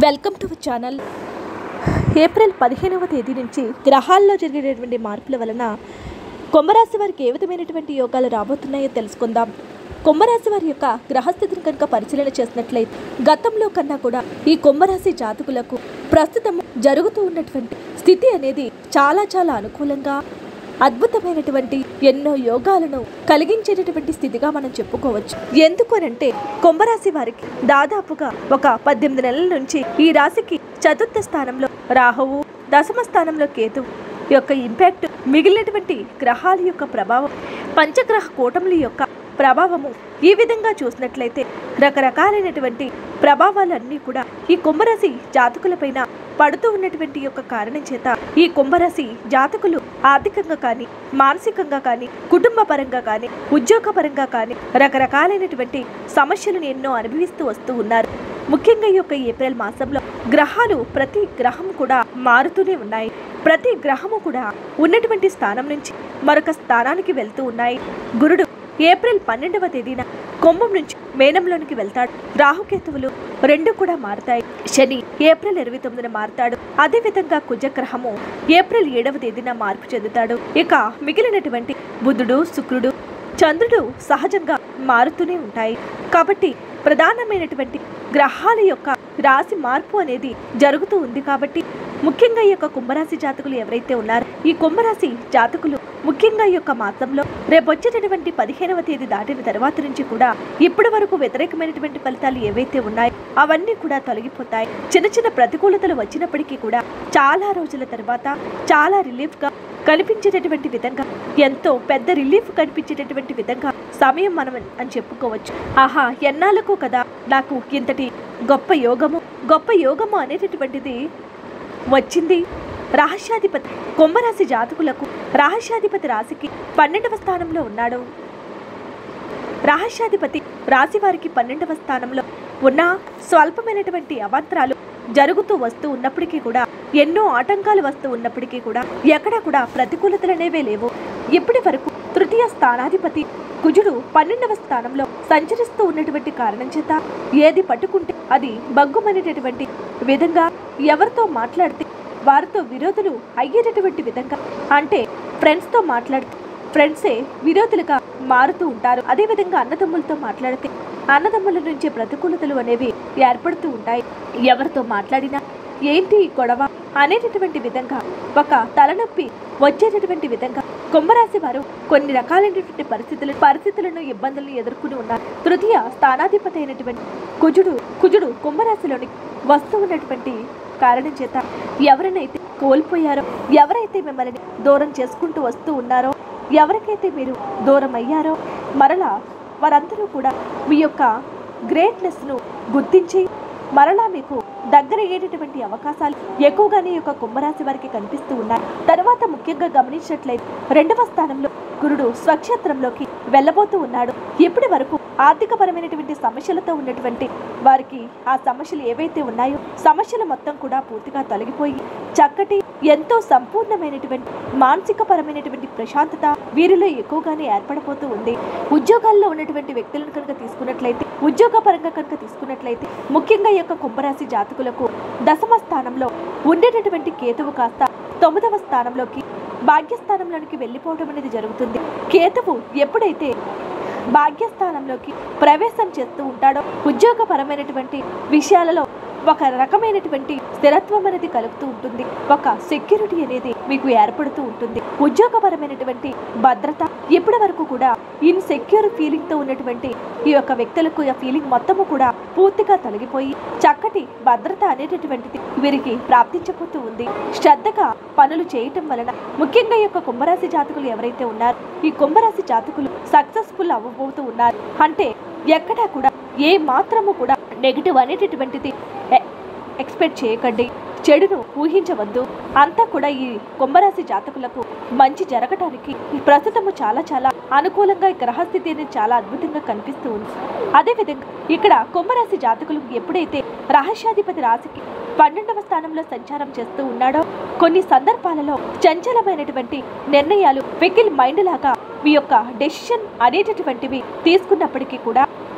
welcome to channel April పదిహేనవ తేదీ నుంచి గ్రహాల్లో జరిగేటటువంటి మార్పుల వలన కుంభరాశి వారికి ఏ విధమైనటువంటి యోగాలు రాబోతున్నాయో తెలుసుకుందాం కుంభరాశి వారి యొక్క గ్రహస్థితిని కనుక పరిశీలన చేసినట్లయితే గతంలో కన్నా కూడా ఈ కుంభరాశి జాతకులకు ప్రస్తుతం జరుగుతూ ఉన్నటువంటి స్థితి అనేది చాలా చాలా అనుకూలంగా అద్భుతమైనటువంటి ఎన్నో యోగాలను కలిగించేటటువంటి స్థితిగా మనం చెప్పుకోవచ్చు ఎందుకు అనంటే కుంభరాశి వారికి దాదాపుగా ఒక పద్దెనిమిది నెలల నుంచి ఈ రాశికి చతుర్థ స్థానంలో రాహువు దశమ స్థానంలో కేతువు యొక్క ఇంపాక్ట్ మిగిలినటువంటి గ్రహాల యొక్క ప్రభావం పంచగ్రహ కూటముల యొక్క ప్రభావము ఈ విధంగా చూసినట్లయితే రకరకాలైనటువంటి ప్రభావాలన్నీ కూడా ఈ కుంభరాశి జాతకులపైన పడుతూ ఉన్నటువంటి యొక్క కారణం చేత ఈ కుంభరాశి జాతకులు ఆర్థికంగా కానీ మానసికంగా కానీ కుటుంబ పరంగా కానీ ఉద్యోగ పరంగా కానీ రకరకాలైనటువంటి సమస్యలను ఎన్నో అనుభవిస్తూ వస్తూ ఉన్నారు ముఖ్యంగా ఈ యొక్క ఏప్రిల్ మాసంలో గ్రహాలు ప్రతి గ్రహం కూడా మారుతూనే ఉన్నాయి ప్రతి గ్రహము కూడా ఉన్నటువంటి స్థానం నుంచి మరొక స్థానానికి వెళ్తూ ఉన్నాయి గురుడు ఏప్రిల్ పన్నెండవ తేదీన కుంభం నుంచి మేనంలోనికి వెళ్తాడు రాహుకేతువులు రెండు కూడా మారుతాయి శని ఏప్రిల్ ఇరవై తొమ్మిదిన మారుతాడు అదేవిధంగా కుజగ్రహము ఏప్రిల్ ఏడవ తేదీన మార్పు చెందుతాడు ఇక మిగిలినటువంటి బుధుడు శుక్రుడు చంద్రుడు సహజంగా మారుతూనే ఉంటాయి కాబట్టి ప్రధానమైనటువంటి గ్రహాల యొక్క రాశి మార్పు అనేది జరుగుతూ ఉంది కాబట్టి ముఖ్యంగా ఈ యొక్క కుంభరాశి జాతకులు ఎవరైతే ఉన్నారో ఈ కుంభరాశి జాతకులు ముఖ్యంగా ఈ యొక్క మాసంలో రేపు వచ్చేటటువంటి పదిహేనవ తేదీ దాటిన తర్వాత నుంచి కూడా ఇప్పటి వరకు వ్యతిరేకమైనటువంటి ఫలితాలు ఏవైతే ఉన్నాయో అవన్నీ కూడా తొలగిపోతాయి చిన్న చిన్న ప్రతికూలతలు వచ్చినప్పటికీ కూడా చాలా రోజుల తర్వాత చాలా రిలీఫ్గా కనిపించేటటువంటి విధంగా ఎంతో పెద్ద రిలీఫ్ కనిపించేటటువంటి విధంగా సమయం మనం అని చెప్పుకోవచ్చు ఆహా ఎన్నాళ్ళకు కదా నాకు ఇంతటి గొప్ప యోగము గొప్ప యోగము అనేటటువంటిది వచ్చింది రహస్యాధిపతి కుంభరాశి జాతకులకు రహస్యాధిపతి రాశికి పన్నెండవ స్థానంలో ఉన్నాడు రహస్యాధిపతి రాశి వారికి పన్నెండవ స్థానంలో ఉన్న స్వల్పమైనటువంటి అవాంతరాలు జరుగుతూ వస్తూ ఉన్నప్పటికీ కూడా ఎన్నో ఆటంకాలు వస్తూ ఉన్నప్పటికీ కూడా ఎక్కడ కూడా ప్రతికూలతలనేవే లేవు ఇప్పటి వరకు తృతీయ స్థానాధిపతి కుజుడు పన్నెండవ స్థానంలో సంచరిస్తూ ఉన్నటువంటి కారణం చేత ఏది పట్టుకుంటే అది బగ్గుమనేటటువంటి విధంగా ఎవరితో మాట్లాడితే వారితో విరోధులు అయ్యేటటువంటి విధంగా అంటే ఫ్రెండ్స్తో మాట్లాడితే ఫ్రెండ్సే విరోధులుగా మారుతూ ఉంటారు అదేవిధంగా అన్నదమ్ములతో మాట్లాడితే అన్నదమ్ముల నుంచి ప్రతికూలతలు అనేవి ఏర్పడుతూ ఉంటాయి ఎవరితో మాట్లాడినా ఏంటి ఈ గొడవ అనేటటువంటి విధంగా ఒక తలనొప్పి వచ్చేటటువంటి విధంగా కుంభరాశి వారు కొన్ని రకాలైనటువంటి పరిస్థితులు పరిస్థితులను ఇబ్బందులను ఎదుర్కొని ఉన్నారు తృతీయ స్థానాధిపతి అయినటువంటి కుజుడు కుజుడు కుంభరాశిలోని వస్తూ ఉన్నటువంటి కారణం చేత ఎవరినైతే కోల్పోయారో ఎవరైతే మిమ్మల్ని దూరం చేసుకుంటూ వస్తూ ఉన్నారో ఎవరికైతే మీరు దూరం అయ్యారో మరలా వారందరూ కూడా మీ యొక్క గ్రేట్నెస్ను గుర్తించి మరలా మీకు దగ్గర అయ్యేటటువంటి అవకాశాలు ఎక్కువగానే ఈ యొక్క కుంభరాశి వారికి కనిపిస్తూ ఉన్నాయి తర్వాత ముఖ్యంగా గమనించినట్లయితే రెండవ స్థానంలో గురుడు స్వక్షేత్రంలోకి వెళ్ళబోతూ ఉన్నాడు ఇప్పటి వరకు ఆర్థికపరమైనటువంటి సమస్యలతో ఉన్నటువంటి వారికి ఆ సమస్యలు ఏవైతే ఉన్నాయో సమస్యలు మొత్తం కూడా పూర్తిగా తొలగిపోయి చక్కటి ఎంతో సంపూర్ణమైనటువంటి మానసిక పరమైనటువంటి ప్రశాంతత వీరిలో ఎక్కువగానే ఏర్పడబోతూ ఉంది ఉద్యోగాల్లో ఉన్నటువంటి వ్యక్తులను కనుక తీసుకున్నట్లయితే ఉద్యోగ పరంగా కనుక తీసుకున్నట్లయితే ముఖ్యంగా ఈ యొక్క కుంభరాశి జాతకులకు దశమ స్థానంలో ఉండేటటువంటి కేతువు కాస్త తొమ్మిదవ స్థానంలోకి భాగ్యస్థానంలోనికి వెళ్ళిపోవడం అనేది జరుగుతుంది కేతువు ఎప్పుడైతే భాగ్యస్థానంలోకి ప్రవేశం చేస్తూ ఉంటాడో ఉద్యోగపరమైనటువంటి విషయాలలో ఒక రకమైనటువంటి స్థిరత్వం అనేది కలుగుతూ ఉంటుంది ఒక సెక్యూరిటీ అనేది మీకు ఏర్పడుతూ ఉంటుంది ఉద్యోగపరమైనటువంటి భద్రత ఇప్పటి వరకు కూడా ఇన్సెక్యూర్ ఫీలింగ్ తో ఉన్నటువంటి ఈ యొక్క వ్యక్తులకు ఆ ఫీలింగ్ మొత్తము కూడా పూర్తిగా తొలగిపోయి చక్కటి భద్రత అనేటటువంటిది వీరికి ప్రాప్తించబోతూ ఉంది శ్రద్ధగా పనులు చేయటం వలన ముఖ్యంగా ఈ యొక్క కుంభరాశి జాతకులు ఎవరైతే ఉన్నారో ఈ కుంభరాశి జాతకులు సక్సెస్ఫుల్ అవ్వబోతూ ఉన్నారు అంటే ఎక్కడా కూడా ఏ మాత్రము కూడా నెగిటివ్ అనేటటువంటిది ఎ- ఎక్స్పెక్ట్ చేయకండి చెడును ఊహించవద్దు అంతా కూడా ఈ కుంభరాశి జాతకులకు మంచి జరగటానికి ఈ ప్రస్తుతము చాలా చాలా అనుకూలంగా ఈ గ్రహస్థితి అనేది చాలా అద్భుతంగా కనిపిస్తూ ఉంది అదేవిధంగా ఇక్కడ కుంభరాశి జాతకులకు ఎప్పుడైతే రహస్యాధిపతి రాశికి పన్నెండవ స్థానంలో సంచారం చేస్తూ ఉన్నాడో కొన్ని సందర్భాలలో చంచలమైనటువంటి నిర్ణయాలు వెకిల్ మైండ్ లాగా మీ యొక్క డెసిషన్ అనేటటువంటివి తీసుకున్నప్పటికీ కూడా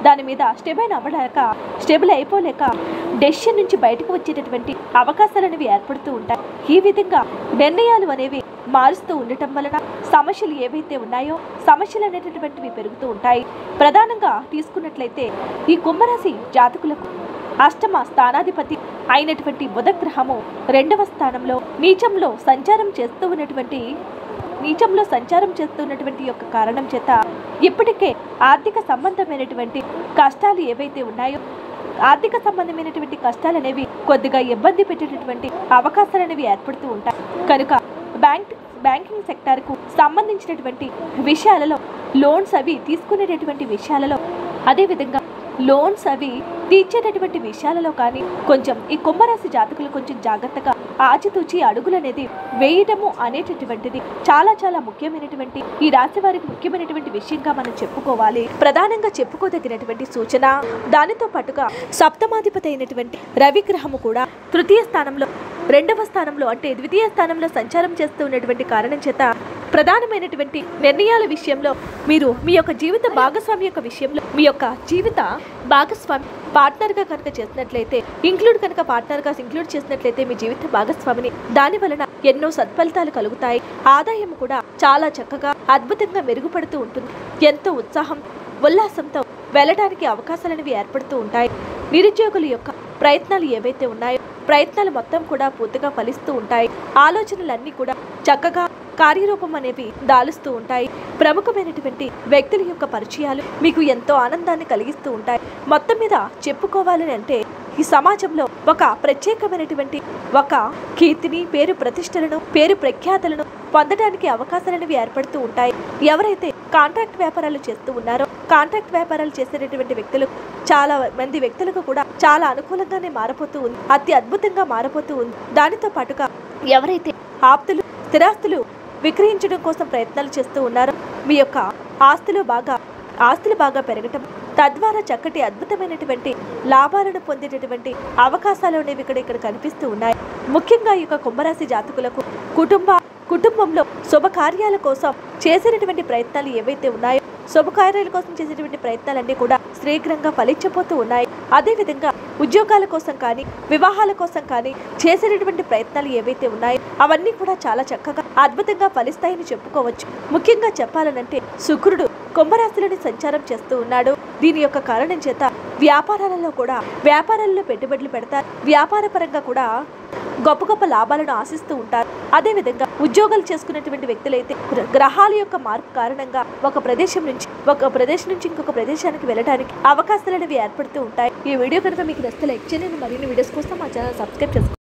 దాని మీద స్టెబైల్ అవ్వలేక స్టెబుల్ అయిపోలేక డెసిషన్ నుంచి బయటకు వచ్చేటటువంటి అవకాశాలు అనేవి ఏర్పడుతూ ఉంటాయి ఈ విధంగా నిర్ణయాలు అనేవి మారుస్తూ ఉండటం వలన సమస్యలు ఏవైతే ఉన్నాయో సమస్యలు అనేటటువంటివి పెరుగుతూ ఉంటాయి ప్రధానంగా తీసుకున్నట్లయితే ఈ కుంభరాశి జాతకులకు అష్టమ స్థానాధిపతి అయినటువంటి బుధగ్రహము రెండవ స్థానంలో నీచంలో సంచారం చేస్తూ ఉన్నటువంటి నీచంలో సంచారం చేస్తున్నటువంటి యొక్క కారణం చేత ఇప్పటికే ఆర్థిక సంబంధమైనటువంటి కష్టాలు ఏవైతే ఉన్నాయో ఆర్థిక సంబంధమైనటువంటి కష్టాలు అనేవి కొద్దిగా ఇబ్బంది పెట్టేటటువంటి అవకాశాలు అనేవి ఏర్పడుతూ ఉంటాయి కనుక బ్యాంక్ బ్యాంకింగ్ సెక్టార్కు సంబంధించినటువంటి విషయాలలో లోన్స్ అవి తీసుకునేటటువంటి విషయాలలో అదేవిధంగా లోన్స్ అవి తీర్చేటటువంటి విషయాలలో కానీ కొంచెం ఈ కుంభరాశి జాతకులు కొంచెం జాగ్రత్తగా ఆచితూచి అడుగులు అనేది వేయటము అనేటటువంటిది చాలా చాలా ముఖ్యమైనటువంటి ఈ రాశి వారికి ముఖ్యమైనటువంటి విషయంగా మనం చెప్పుకోవాలి ప్రధానంగా చెప్పుకోదగినటువంటి సూచన దానితో పాటుగా సప్తమాధిపతి అయినటువంటి రవిగ్రహము కూడా తృతీయ స్థానంలో రెండవ స్థానంలో అంటే ద్వితీయ స్థానంలో సంచారం చేస్తూ ఉన్నటువంటి కారణం చేత ప్రధానమైనటువంటి నిర్ణయాల విషయంలో మీరు మీ యొక్క జీవిత భాగస్వామి యొక్క విషయంలో మీ యొక్క జీవిత భాగస్వామి పార్ట్నర్గా కనుక చేసినట్లయితే ఇంక్లూడ్ కనుక పార్ట్నర్గా ఇంక్లూడ్ చేసినట్లయితే మీ జీవిత భాగస్వామిని దాని వలన ఎన్నో సత్ఫలితాలు కలుగుతాయి ఆదాయం కూడా చాలా చక్కగా అద్భుతంగా మెరుగుపడుతూ ఉంటుంది ఎంతో ఉత్సాహం ఉల్లాసంతో వెళ్ళడానికి అవకాశాలనేవి ఏర్పడుతూ ఉంటాయి నిరుద్యోగుల యొక్క ప్రయత్నాలు ఏవైతే ఉన్నాయో ప్రయత్నాలు మొత్తం కూడా పూర్తిగా ఫలిస్తూ ఉంటాయి ఆలోచనలన్నీ కూడా చక్కగా కార్యరూపం అనేవి దాలుస్తూ ఉంటాయి ప్రముఖమైనటువంటి వ్యక్తుల యొక్క పరిచయాలు మీకు ఎంతో ఆనందాన్ని కలిగిస్తూ ఉంటాయి మొత్తం మీద చెప్పుకోవాలని అంటే ఈ సమాజంలో ఒక ప్రత్యేకమైనటువంటి ఒక కీర్తిని పేరు ప్రతిష్టలను పేరు ప్రఖ్యాతలను పొందడానికి అవకాశాలనేవి ఏర్పడుతూ ఉంటాయి ఎవరైతే కాంట్రాక్ట్ వ్యాపారాలు చేస్తూ ఉన్నారో కాంట్రాక్ట్ వ్యాపారాలు చేసేటటువంటి వ్యక్తులు చాలా మంది వ్యక్తులకు కూడా చాలా అనుకూలంగానే మారపోతూ ఉంది అతి అద్భుతంగా మారపోతూ ఉంది దానితో పాటుగా ఎవరైతే ఆప్తులు స్థిరాస్తులు విక్రయించడం కోసం ప్రయత్నాలు చేస్తూ ఉన్నారో మీ యొక్క ఆస్తులు బాగా ఆస్తులు బాగా పెరగటం తద్వారా చక్కటి అద్భుతమైనటువంటి లాభాలను పొందేటటువంటి అవకాశాలు అనేవి ఇక్కడ ఇక్కడ కనిపిస్తూ ఉన్నాయి ముఖ్యంగా ఈ యొక్క కుంభరాశి జాతకులకు కుటుంబ కుటుంబంలో శుభకార్యాల కోసం చేసేటటువంటి ప్రయత్నాలు ఏవైతే ఉన్నాయో శుభకార్యాల కోసం చేసేటువంటి ప్రయత్నాలన్నీ కూడా శీఘ్రంగా ఫలించబోతూ ఉన్నాయి అదేవిధంగా ఉద్యోగాల కోసం కానీ వివాహాల కోసం కానీ చేసేటటువంటి ప్రయత్నాలు ఏవైతే ఉన్నాయో అవన్నీ కూడా చాలా చక్కగా అద్భుతంగా ఫలిస్తాయని చెప్పుకోవచ్చు ముఖ్యంగా చెప్పాలనంటే శుక్రుడు కుంభరాశిలోని సంచారం చేస్తూ ఉన్నాడు దీని యొక్క కారణం చేత వ్యాపారాలలో కూడా వ్యాపారాలలో పెట్టుబడులు పెడతారు వ్యాపార పరంగా కూడా గొప్ప గొప్ప లాభాలను ఆశిస్తూ ఉంటారు అదేవిధంగా ఉద్యోగాలు చేసుకున్నటువంటి వ్యక్తులైతే గ్ర- గ్రహాల యొక్క మార్పు కారణంగా ఒక ప్రదేశం నుంచి ఒక ప్రదేశం నుంచి ఇంకొక ప్రదేశానికి వెళ్ళడానికి అవకాశాలు అనేవి ఏర్పడుతూ ఉంటాయి ఈ వీడియో కనుక మీకు నచ్చితే లైక్ చేయండి మరిన్ని వీడియోస్ కోసం మా ఛానల్ సబ్స్క్రైబ్ చేసుకోండి